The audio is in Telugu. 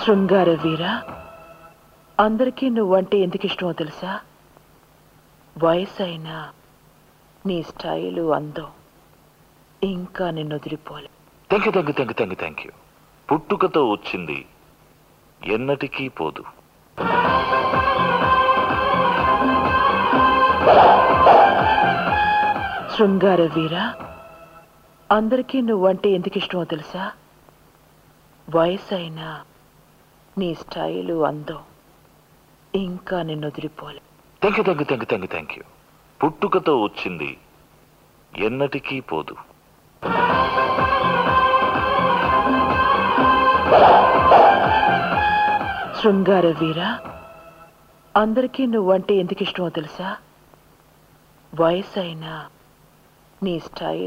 శృంగార వీర అందరికీ నువ్వంటే ఎందుకు ఇష్టమో తెలుసా వయసు అయినా నీ స్టైలు అందం ఇంకా నిన్ను వదిలిపోలే thank you thank you thank you thank you thank you పుట్టుకతో వచ్చింది ఎన్నటికీ పోదు శృంగార వీర అందరికీ నువ్వంటే ఎందుకు ఇష్టమో తెలుసా వయసు అయినా నీ స్టైలు అందం ఇంకా నిన్ను వదిలిపోలే thank you thank you thank you thank you thank you పుట్టుకతో వచ్చింది ఎన్నటికీ పోదు శృంగార వీర అందరికీ నువ్వంటే ఎందుకు ఇష్టమో తెలుసా వయసు అయినా నీ స్టైల్